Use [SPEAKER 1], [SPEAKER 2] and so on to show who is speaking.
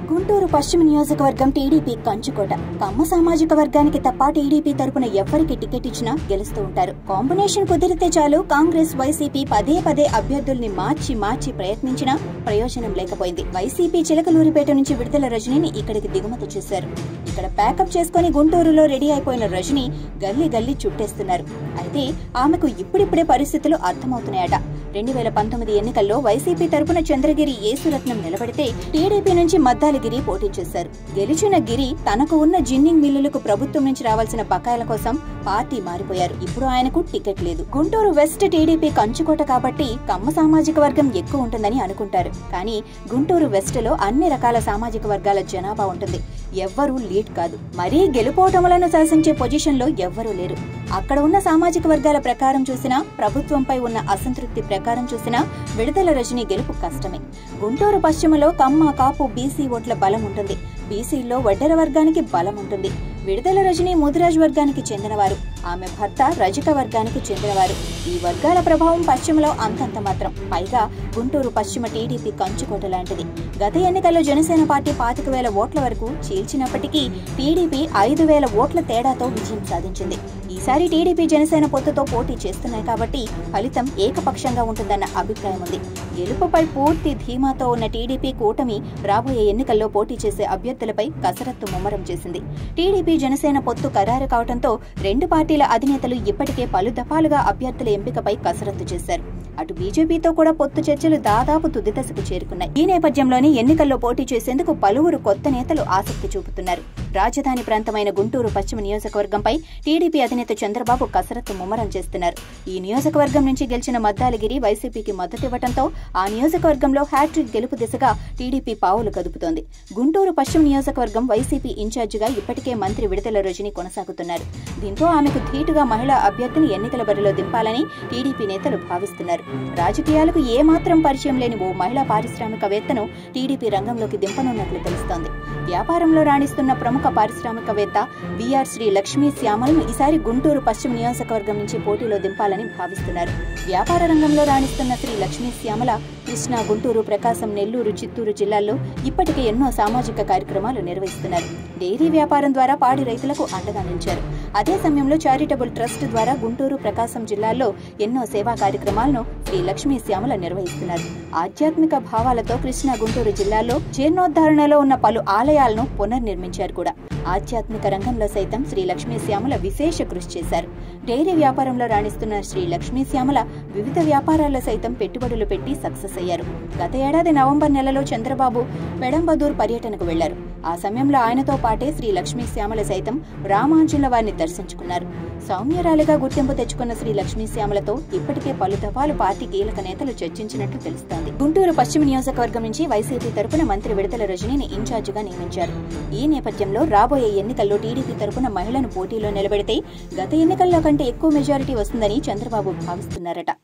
[SPEAKER 1] గుంటూరు పశ్చిమ నియోజకవర్గం టీడీపీ కంచుకోట కమ్మ సామాజిక వర్గానికి తప్ప టీడీపీ తరపున ఎవ్వరికి టికెట్ ఇచ్చినా గెలుస్తూ ఉంటారు కాంబినేషన్ కుదిరితే చాలు కాంగ్రెస్ వైసీపీ పదే పదే అభ్యర్థుల్ని మార్చి మార్చి ప్రయత్నించినా ప్రయోజనం లేకపోయింది వైసీపీ చిలకలూరిపేట నుంచి విడుదల రజనీని ఇక్కడికి దిగుమతి చేశారు ఇక్కడ ప్యాకప్ చేసుకుని గుంటూరులో రెడీ అయిపోయిన రజనీ గల్లీ గల్లీ చుట్టేస్తున్నారు అయితే ఆమెకు ఇప్పుడిప్పుడే పరిస్థితులు అర్థమవుతున్నాయట రెండు వేల పంతొమ్మిది ఎన్నికల్లో వైసీపీ తరపున చంద్రగిరి యేసురత్నం నిలబడితే టీడీపీ నుంచి మద్దాలగిరి పోటీ చేశారు గెలిచిన గిరి తనకు ఉన్న జిన్నింగ్ మిల్లులకు ప్రభుత్వం నుంచి రావాల్సిన బకాయిల కోసం పార్టీ మారిపోయారు ఇప్పుడు ఆయనకు టికెట్ లేదు గుంటూరు వెస్ట్ టీడీపీ కంచుకోట కాబట్టి కమ్మ సామాజిక వర్గం ఎక్కువ ఉంటుందని అనుకుంటారు కానీ గుంటూరు వెస్ట్ లో అన్ని రకాల సామాజిక వర్గాల జనాభా ఉంటుంది ఎవ్వరూ లీడ్ కాదు మరీ గెలుపోటములను శాసించే పొజిషన్ లో ఎవ్వరూ లేరు అక్కడ ఉన్న సామాజిక వర్గాల ప్రకారం చూసినా ప్రభుత్వంపై ఉన్న అసంతృప్తి ప్రకారం చూసినా విడుదల రజనీ గెలుపు కష్టమే గుంటూరు పశ్చిమలో కమ్మ కాపు బీసీ ఓట్ల బలం ఉంటుంది బీసీల్లో వడ్డెర వర్గానికి బలం ఉంటుంది విడుదల రజనీ ముదిరాజ్ వర్గానికి చెందినవారు ఆమె భర్త రజక వర్గానికి చెందినవారు ఈ వర్గాల ప్రభావం పశ్చిమలో అంతంత మాత్రం పైగా గుంటూరు పశ్చిమ టీడీపీ కంచుకోట లాంటిది గత ఎన్నికల్లో జనసేన పార్టీ పాతిక వేల ఓట్ల వరకు చీల్చినప్పటికీ టీడీపీ ఐదు వేల ఓట్ల తేడాతో విజయం సాధించింది ఈసారి టీడీపీ జనసేన పొత్తుతో పోటీ చేస్తున్నాయి కాబట్టి ఫలితం ఏకపక్షంగా ఉంటుందన్న అభిప్రాయం ఉంది గెలుపుపై పూర్తి ధీమాతో ఉన్న టీడీపీ కూటమి రాబోయే ఎన్నికల్లో పోటీ చేసే అభ్యర్థులపై కసరత్తు ముమ్మరం చేసింది టీడీపీ జనసేన పొత్తు ఖరారు కావడంతో రెండు పార్టీల అధినేతలు ఇప్పటికే పలు దఫాలుగా అభ్యర్థుల ఎంపికపై కసరత్తు చేశారు అటు బీజేపీతో కూడా పొత్తు చర్చలు దాదాపు తుది దశకు చేరుకున్నాయి ఈ నేపథ్యంలోనే ఎన్నికల్లో పోటీ చేసేందుకు పలువురు కొత్త నేతలు ఆసక్తి చూపుతున్నారు రాజధాని ప్రాంతమైన గుంటూరు పశ్చిమ నియోజకవర్గంపై టీడీపీ అధినేత చంద్రబాబు కసరత్తు ముమ్మరం చేస్తున్నారు ఈ నియోజకవర్గం నుంచి గెలిచిన మద్దాలగిరి వైసీపీకి మద్దతివ్వడంతో ఆ నియోజకవర్గంలో హ్యాట్రిక్ గెలుపు దిశగా టీడీపీ పావులు కదుపుతోంది గుంటూరు పశ్చిమ నియోజకవర్గం వైసీపీ ఇన్ఛార్జిగా ఇప్పటికే మంత్రి విడుదల రజని కొనసాగుతున్నారు దీంతో ఆమెకు ధీటుగా మహిళా అభ్యర్థిని ఎన్నికల బరిలో దింపాలని టీడీపీ నేతలు భావిస్తున్నారు రాజకీయాలకు ఏమాత్రం పరిచయం లేని ఓ మహిళా పారిశ్రామికవేత్తను టీడీపీ రంగంలోకి దింపనున్నట్లు తెలుస్తోంది వ్యాపారంలో రాణిస్తున్న ప్రముఖ పారిశ్రామికవేత్త విఆర్ శ్రీ లక్ష్మీ శ్యామలను ఈసారి గుంటూరు పశ్చిమ నియోజకవర్గం నుంచి పోటీలో దింపాలని భావిస్తున్నారు వ్యాపార రంగంలో రాణిస్తున్న శ్రీ లక్ష్మీ శ్యామల కృష్ణా గుంటూరు ప్రకాశం నెల్లూరు చిత్తూరు జిల్లాల్లో ఇప్పటికే ఎన్నో సామాజిక కార్యక్రమాలు నిర్వహిస్తున్నారు డైరీ వ్యాపారం ద్వారా పాడి రైతులకు అండగా నిలిచారు అదే సమయంలో చారిటబుల్ ట్రస్ట్ ద్వారా గుంటూరు ప్రకాశం జిల్లాల్లో ఎన్నో సేవా కార్యక్రమాలను శ్రీ లక్ష్మీ శ్యామల నిర్వహిస్తున్నారు ఆధ్యాత్మిక భావాలతో కృష్ణా గుంటూరు జిల్లాలో జీర్ణోద్ధరణలో ఉన్న పలు ఆలయాలను పునర్నిర్మించారు కూడా ఆధ్యాత్మిక రంగంలో సైతం శ్రీ లక్ష్మీ శ్యామల విశేష కృషి చేశారు డైరీ వ్యాపారంలో రాణిస్తున్న శ్రీ లక్ష్మీ శ్యామల వివిధ వ్యాపారాల్లో సైతం పెట్టుబడులు పెట్టి సక్సెస్ అయ్యారు గత ఏడాది నవంబర్ నెలలో చంద్రబాబు పెడంబదూర్ పర్యటనకు వెళ్లారు ఆ సమయంలో ఆయనతో పాటే శ్రీ లక్ష్మీ శ్యామల సైతం రామాంజుల వారిని దర్శించుకున్నారు సౌమ్యరాలిగా గుర్తింపు తెచ్చుకున్న శ్రీ లక్ష్మీ శ్యామలతో ఇప్పటికే పలు దఫాలు పార్టీ కీలక నేతలు చర్చించినట్లు తెలుస్తోంది గుంటూరు పశ్చిమ నియోజకవర్గం నుంచి వైసీపీ తరపున మంత్రి విడుదల రజనీని ఇన్ఛార్జిగా నియమించారు ఈ నేపథ్యంలో రాబోయే ఎన్నికల్లో టీడీపీ తరపున మహిళను పోటీలో నిలబెడితే గత ఎన్నికల్లో కంటే ఎక్కువ మెజారిటీ వస్తుందని చంద్రబాబు భావిస్తున్నారట